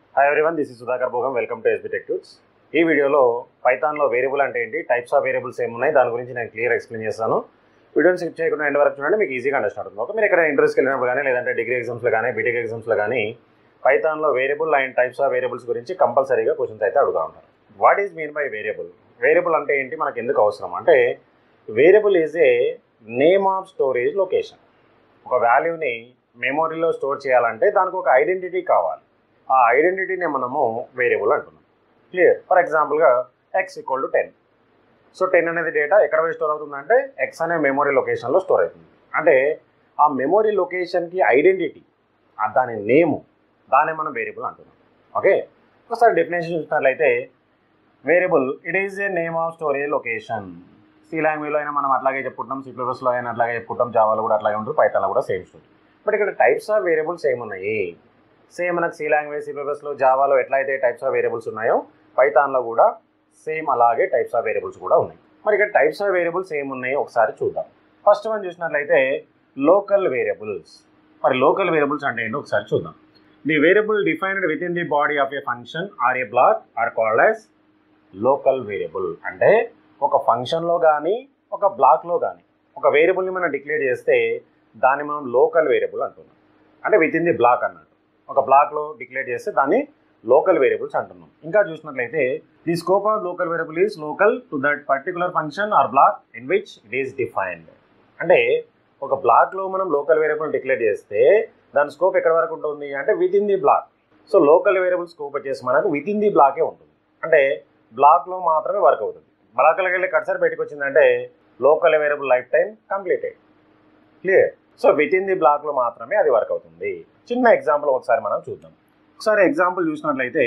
Hi everyone this is Sudhakar Bhogam welcome to SB టెక్యూట్స్ ఈ వీడియోలో పైథాన్లో variable అంటే ఏంటి టైప్స్ ఆఫ్ వేరియబుల్స్ ఏమున్నాయి దాని గురించి నేను క్లియర్ ఎక్స్ప్లెయిన్ చేస్తాను వీడియోని స్కిప్ చేయకుండా ఎండ్ వరకు చూడండి మీకు ఈజీగా అండర్స్టాండ్ అవుతుంది ఓకే మీరు ఎక్కడ ఇంటర్వ్యూస్కి వెళ్ళినప్పుడు కానీ లేదంటే డిగ్రీ ఎగ్జామ్స్లో కానీ బీటెక్ ఎగ్జామ్స్లో కానీ పైథాన్లో variable and types of variables గురించి కంపల్సరీగా క్వశ్చన్స్ అయితే అడుగుతూ ఉంటారు what is mean by variable variable అంటే ఏంటి మనకు ఎందుకు అవసరం అంటే variable is a name of storage location ఒక వాల్యూని మెమొరీలో స్టోర్ చేయాలంటే దానికి ఒక ఐడెంటిటీ కావాలి ఆ ఐడెంటిటీనే మనము వేరియబుల్ అంటున్నాం క్లియర్ ఫర్ ఎగ్జాంపుల్గా X equal to ten so ten అనేది డేటా ఎక్కడ పోయి స్టోర్ అవుతుందంటే ఎక్స్ అనే మెమొరీ లొకేషన్లో స్టోర్ అవుతుంది అంటే ఆ మెమొరీ లొకేషన్కి ఐడెంటిటీ దాని నేము దాన్ని మనం వేరియబుల్ అంటున్నాం ఓకే ఒకసారి డెఫినేషన్ చూసినట్లయితే variable it is a name of storage location C లాంగ్వేజ్లో అయినా మనం అట్లాగే చెప్పుకుంటాం సి ప్లస్లో అయినా అట్లాగే చెప్పుకుంటాం జావాలో కూడా అట్లాగే ఉంటుంది పైథాన్లో కూడా సేమ్ స్టోరీ బట్ ఇక్కడ టైప్స్ ఆఫ్ వేరియబుల్స్ ఏమున్నాయి సేమ్ మనకు సి లాంగ్వేజ్ సి ప్లస్లో జావాలో ఎట్లయితే టైప్స్ ఆఫ్ వేరియబుల్స్ ఉన్నాయో పైథాన్లో కూడా సేమ్ అలాగే టైప్స్ ఆఫ్ వేరియబుల్స్ కూడా ఉన్నాయి మరి ఇక్కడ టైప్స్ ఆఫ్ వేరియబుల్స్ ఏమున్నాయి ఒకసారి చూద్దాం ఫస్ట్ వన్ చూసినట్లయితే లోకల్ వేరియబుల్స్ మరి లోకల్ వేరియబుల్స్ అంటే ఏంటో ఒకసారి చూద్దాం the variable defined within the body of a function or a block or called as local variable అంటే ఒక ఫంక్షన్లో కానీ ఒక బ్లాక్లో కానీ ఒక వేరియబుల్ని మనం డిక్లేర్ చేస్తే దాన్ని మనం లోకల్ వేరియబుల్ అంటున్నాం అంటే విత్ ఇన్ ది బ్లాక్ అన్నట్టు ఒక బ్లాక్లో డిక్లేర్ చేస్తే దాన్ని లోకల్ వేరియబుల్స్ అంటున్నాం ఇంకా చూసినట్లయితే the scope of local variable is local to that particular function or block in which it is defined అంటే ఒక బ్లాక్లో మనం లోకల్ వేరియబుల్ డిక్లేర్ చేస్తే దాని స్కోప్ ఎక్కడ వరకు ఉంటుంది అంటే within the block so local variable scope వచ్చేసి మనకు విత్ ఇన్ ది బ్లాకే ఉంటుంది అంటే బ్లాక్లో మాత్రమే వర్క్ అవుతుంది బ్లాక్లోకి వెళ్ళి కట్సర్ పెట్టుకొచ్చిందంటే local variable life time completed clear so within the బ్లాక్లో మాత్రమే అది వర్క్ అవుతుంది చిన్న ఎగ్జాంపుల్ ఒకసారి మనం చూద్దాం ఒకసారి ఎగ్జాంపుల్ చూసినట్లయితే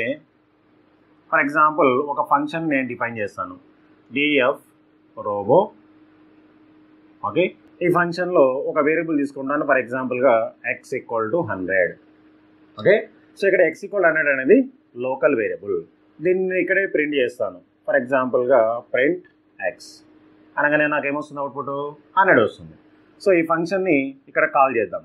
ఫర్ ఎగ్జాంపుల్ ఒక ఫంక్షన్ నేను డిఫైన్ చేస్తాను డిఎఫ్ రోబో ఓకే ఈ ఫంక్షన్లో ఒక వేరియబుల్ తీసుకుంటాను ఫర్ ఎగ్జాంపుల్గా X equal to hundred okay so ఇక్కడ ఎక్స్ ఈక్వల్ హండ్రెడ్ అనేది లోకల్ వేరియబుల్ దీన్ని ఇక్కడే ప్రింట్ చేస్తాను ఫర్ ఎగ్జాంపుల్గా ప్రింట్ ఎక్స్ అనగానే నాకు ఏమొస్తుంది అవుట్పుట్ హండ్రెడ్ వస్తుంది సో ఈ ఫంక్షన్ని ఇక్కడ కాల్ చేద్దాం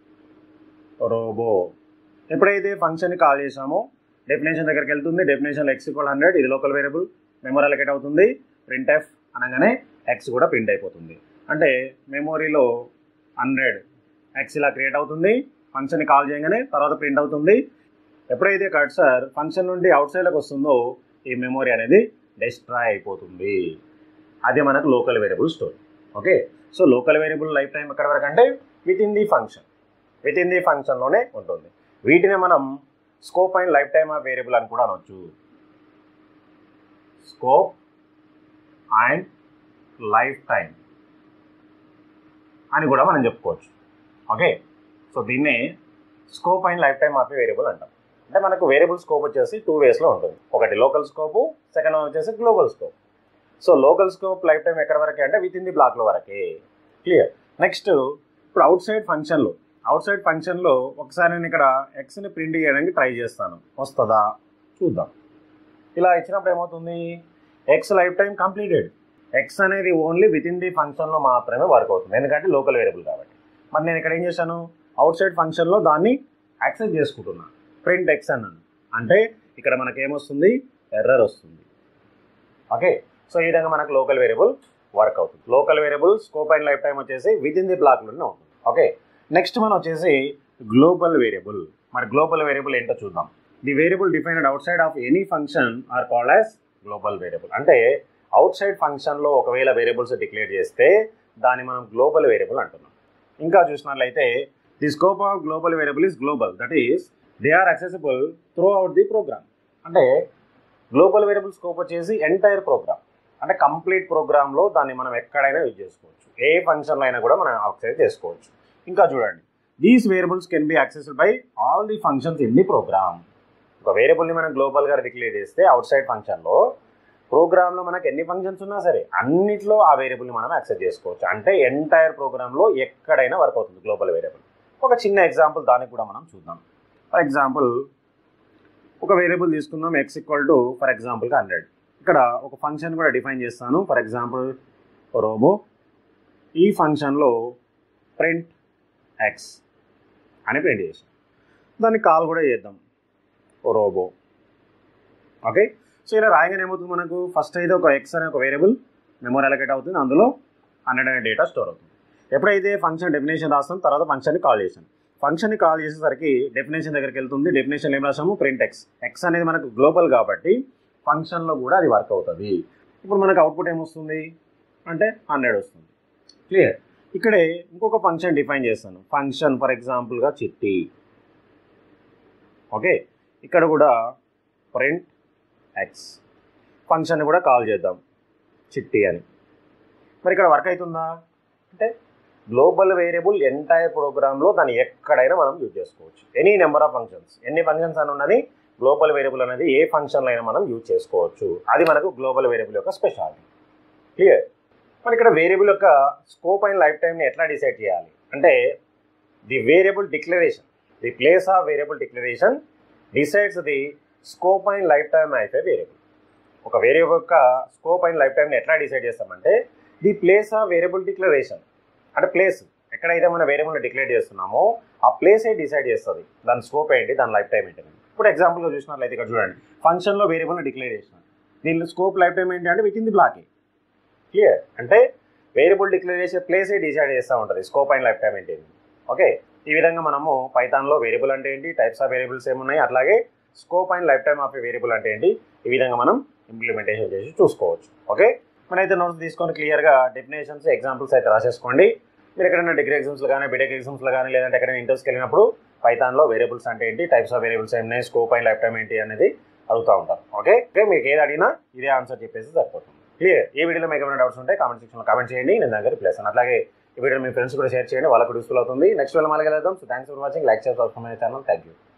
రోబో ఎప్పుడైతే ఫంక్షన్ని కాల్ చేసామో డెఫినేషన్ దగ్గరికి వెళ్తుంది డెఫినేషన్ ఎక్స్ ఈక్వల్ హండ్రెడ్ ఇది లోకల్ వేరియబుల్ మెమొరీ అలకేట్ అవుతుంది ప్రింట్ ఎఫ్ అనగానే ఎక్స్ కూడా ప్రింట్ అయిపోతుంది అంటే మెమొరీలో హండ్రెడ్ ఎక్స్ ఇలా క్రియేట్ అవుతుంది ఫంక్షన్ని కాల్ చేయగానే తర్వాత ప్రింట్ అవుతుంది ఎప్పుడైతే కర్సర్ ఫంక్షన్ నుండి అవుట్ సైడ్లోకి వస్తుందో ఈ మెమొరీ అనేది డిస్ట్రాయ్ అయిపోతుంది అదే మనకు local variable story okay so local variable life time ఎక్కడ వరకు అంటే within the function within the ఫంక్షన్లోనే ఉంటుంది వీటిని మనం scope and life time of variable అని కూడా అనొచ్చు స్కోప్ అండ్ లైఫ్ టైం అని కూడా మనం చెప్పుకోవచ్చు ఓకే సో దీన్నే scope and life time of variable అంటాం అంటే మనకు వేరియబుల్ స్కోప్ వచ్చేసి టూ వేస్లో ఉంటుంది ఒకటి లోకల్ స్కోపు సెకండ్ వన్ వచ్చేసి global scope so local scope life time ఎక్కడ వరకే అంటే విత్ ఇన్ ది బ్లాక్లో వరకే క్లియర్ నెక్స్ట్ ఇప్పుడు అవుట్ సైడ్ ఫంక్షన్లో అవుట్ సైడ్ ఫంక్షన్లో ఒకసారి నేను ఇక్కడ ఎక్స్ని ప్రింట్ చేయడానికి ట్రై చేస్తాను వస్తుందా చూద్దాం ఇలా ఇచ్చినప్పుడు ఏమవుతుంది X life time completed X అనేది ఓన్లీ విత్ ఇన్ ది ఫంక్షన్లో మాత్రమే వర్క్ అవుతుంది ఎందుకంటే లోకల్ వేరియబుల్ కాబట్టి మరి నేను ఇక్కడ ఏం చేశాను అవుట్ సైడ్ ఫంక్షన్లో దాన్ని యాక్సెస్ చేసుకుంటున్నాను ప్రింట్ ఎక్స్ అన్నాను అంటే ఇక్కడ మనకి ఏమొస్తుంది ఎర్రర్ వస్తుంది ఓకే సో ఈ విధంగా మనకు లోకల్ వేరియబుల్ వర్క్ అవుతుంది local variable scope and life time వచ్చేసి విత్ ఇన్ ది బ్లాక్లోనే ఉంటుంది ఓకే నెక్స్ట్ మనం వచ్చేసి గ్లోబల్ వేరియబుల్ మరి గ్లోబల్ వేరియబుల్ ఏంటో చూద్దాం the variable defined outside of any function are called as global variable అంటే అవుట్ సైడ్ ఫంక్షన్లో ఒకవేళ వేరియబుల్స్ డిక్లేర్ చేస్తే దాన్ని మనం గ్లోబల్ వేరియబుల్ అంటున్నాం ఇంకా చూసినట్లయితే the scope of global variable is global that is they are accessible throughout the program అంటే గ్లోబల్ వేరియబుల్ స్కోప్ వచ్చేసి ఎంటైర్ ప్రోగ్రామ్ అంటే కంప్లీట్ ప్రోగ్రామ్లో దాన్ని మనం ఎక్కడైనా యూజ్ చేసుకోవచ్చు ఏ ఫంక్షన్లో అయినా కూడా మనం యాక్సెస్ చేసుకోవచ్చు ఇంకా చూడండి these variables can be accessed by all the functions in the program ఒక వేరియబుల్ని మనం గ్లోబల్గా డిక్లేర్ చేస్తే అవుట్ సైడ్ ఫంక్షన్లో ప్రోగ్రామ్లో మనకు ఎన్ని ఫంక్షన్స్ ఉన్నా సరే అన్నిట్లో ఆ వేరియబుల్ని మనం యాక్సెస్ చేసుకోవచ్చు అంటే ఎంటైర్ ప్రోగ్రామ్లో ఎక్కడైనా వర్క్ అవుతుంది గ్లోబల్ వేరియబుల్ ఒక చిన్న ఎగ్జాంపుల్ దానికి కూడా మనం చూద్దాం ఫర్ ఎగ్జాంపుల్ ఒక వేరియబుల్ తీసుకుందాం ఎక్స్ ఈక్వల్ టు ఫర్ ఎగ్జాంపుల్గా హండ్రెడ్ ఇక్కడ ఒక ఫంక్షన్ కూడా డిఫైన్ చేస్తాను ఫర్ ఎగ్జాంపుల్ రోబో ఈ ఫంక్షన్లో ప్రింట్ ఎక్స్ అని ప్రింట్ చేసాం దాన్ని కాల్ కూడా చేద్దాం రోబో ఓకే సో ఇలా రాయగానే ఏమవుతుంది మనకు ఫస్ట్ అయితే ఒక ఎక్స్ అనే ఒక వేరియబుల్ మెమరీ అలకేట్ అవుతుంది అందులో హండ్రెడ్ అనే డేటా స్టోర్ అవుతుంది ఎప్పుడైతే ఫంక్షన్ డెఫినేషన్ రాస్తాం తర్వాత ఫంక్షన్ని కాల్ చేసాం ఫంక్షన్ని కాల్ చేసేసరికి డెఫినేషన్ దగ్గరికి వెళ్తుంది డెఫినేషన్ ఏం రాసాము ప్రింట్ ఎక్స్ ఎక్స్ అనేది మనకు గ్లోబల్ కాబట్టి ఫంక్షన్లో కూడా అది వర్క్ అవుతుంది ఇప్పుడు మనకు అవుట్పుట్ ఏమొస్తుంది అంటే హండ్రెడ్ వస్తుంది క్లియర్ ఇక్కడే ఇంకొక ఫంక్షన్ డిఫైన్ చేస్తాను ఫంక్షన్ ఫర్ ఎగ్జాంపుల్గా చిట్టి ఓకే ఇక్కడ కూడా ప్రింట్ ఎక్స్ ఫంక్షన్ కూడా కాల్ చేద్దాం చిట్టి అని మరి ఇక్కడ వర్క్ అవుతుందా అంటే గ్లోబల్ వేరియబుల్ ఎంటైర్ ప్రోగ్రామ్లో దాన్ని ఎక్కడైనా మనం యూజ్ చేసుకోవచ్చు ఎనీ నెంబర్ ఆఫ్ ఫంక్షన్స్ ఎన్ని ఫంక్షన్స్ అని ఉన్నది గ్లోబల్ వేరియబుల్ అనేది ఏ ఫంక్షన్లో అయినా మనం యూజ్ చేసుకోవచ్చు అది మనకు గ్లోబల్ వేరియబుల్ యొక్క స్పెషాలిటీ క్లియర్ మరి ఇక్కడ వేరియబుల్ యొక్క స్కోప్ అండ్ లైఫ్ టైంని ఎట్లా డిసైడ్ చేయాలి అంటే the variable declaration the place of variable declaration decides the scope and life time of a variable ఒక వేరియబుల్ యొక్క స్కోప్ అండ్ లైఫ్ టైంని ఎట్లా డిసైడ్ చేస్తామంటే the place of variable declaration అంటే ప్లేస్ ఎక్కడైతే మనం వేరియబుల్ని డిక్లేర్ చేస్తున్నామో ఆ ప్లేసే డిసైడ్ చేస్తుంది దాని స్కోప్ ఏంటి దాని లైఫ్ టైం ఏంటి అని. ఇప్పుడు ఎగ్జాంపుల్గా చూసినట్లయితే ఇక్కడ చూడండి ఫంక్షన్లో వేరియబుల్ని డిక్లేర్ చేసిన దీని స్కోప్ లైఫ్ టైం ఏంటి అంటే within the block clear అంటే వేరియబుల్ డిక్లేర్ చేసే ప్లేసే డిసైడ్ చేస్తూ ఉంటుంది స్కోప్ అండ్ లైఫ్ టైం ఏంటి ఓకే ఈ విధంగా మనము పైథాన్లో వేరియబుల్ అంటే ఏంటి టైప్స్ ఆఫ్ వేరియబుల్స్ ఏమున్నాయి అట్లాగే scope and life time of a variable అంటే ఏంటి ఈ విధంగా మనం ఇంప్లిమెంటేషన్ చేసి చూసుకోవచ్చు ఓకే మనైతే నోట్స్ తీసుకొని క్లియర్గా డెఫినేషన్స్ ఎగ్జాంపుల్స్ అయితే రాసేసుకోండి మీరు ఎక్కడైనా డిగ్రీ ఎగ్జామ్స్లో కానీ బీటెక్ ఎగ్జామ్స్లో కానీ లేదంటే ఎక్కడైనా ఇంటర్స్కి వెళ్ళినప్పుడు పైథాన్లో వేరియబుల్స్ అంటే ఏంటి టైప్స్ ఆఫ్ వేరియబుల్స్ ఏమున్నాయి స్కోప్ అండ్ లైఫ్ టైం ఏంటి అనేది అడుగుతూ ఉంటారు ఓకే ఓకే మీకు ఏది అడిగినా ఇదే ఆన్సర్ చెప్పేసి సరిపోతుంది క్లియర్ ఈ వీడియోలో మీకు ఏమైనా డౌట్స్ ఉంటే కామెంట్ సెక్షన్లో కామెంట్ చేయండి నేను దగ్గర ప్లేస్ అట్లాగే ఈ వీడియో మీ ఫ్రెండ్స్ కూడా షేర్ చేయండి వాళ్ళకు యూస్ఫుల్ అవుతుంది నెక్స్ట్ వీడియో మళ్ళీ వెళ్దాం so thanks for watching like చేసి మై ఛానల్ థ్యాంక్ యూ